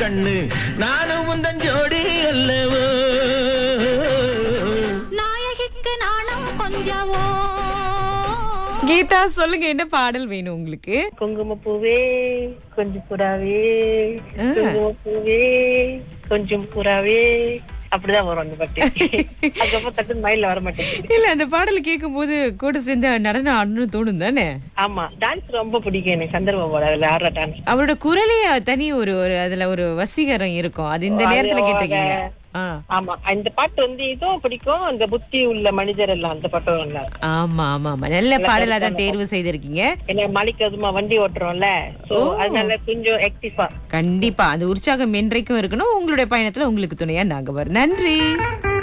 கண்ணு நானும் உந்தன் ஜோடி அல்லவோ நாயகிக்கு நாணம் கொஞ்சவோ கீதா சொல்லுங்க என்ன பாடல் வேணும் உங்களுக்கு குங்குமப்பூவே கொஞ்சம் புறாவே ஆ. குங்குமப்பூவே கொஞ்சம் புறாவே அப்படிதான் வரும் அந்த பாட்டு அதுக்கப்புறம் தட்டு மயில வர மாட்டேங்குது இல்ல அந்த பாடல் கேட்கும் போது கூட சேர்ந்து நடனம் ஆடணும்னு தோணும் தானே ஆமா டான்ஸ் ரொம்ப பிடிக்கும் எனக்கு சந்தர்பாபோட அதுல ஆடுற டான்ஸ் அவரோட குரலே தனி ஒரு ஒரு அதுல ஒரு வசீகரம் இருக்கும் அது இந்த நேரத்துல அது கேட்டிருக்கீங்க ஆ. ஆமா இந்த பாட்டு வந்து இதுவும் பிடிக்கும் அந்த புத்தி உள்ள மனிதர் எல்லாம் அந்த பாட்டும் நல்லா இருக்கும். ஆமா ஆமா ஆமா நல்ல பாடலா தான் தேர்வு செய்திருக்கீங்க ஏன்னா மாலிக் அதுமா வண்டி ஓட்டுறோம்ல சோ அதனால கொஞ்சம் ஆக்டிவா கண்டிப்பா அந்த உற்சாகம் என்றைக்கும் இருக்கணும் உங்களுடைய பயணத்துல உங்களுக்கு துணையா நாங்க வரோம் நன்றி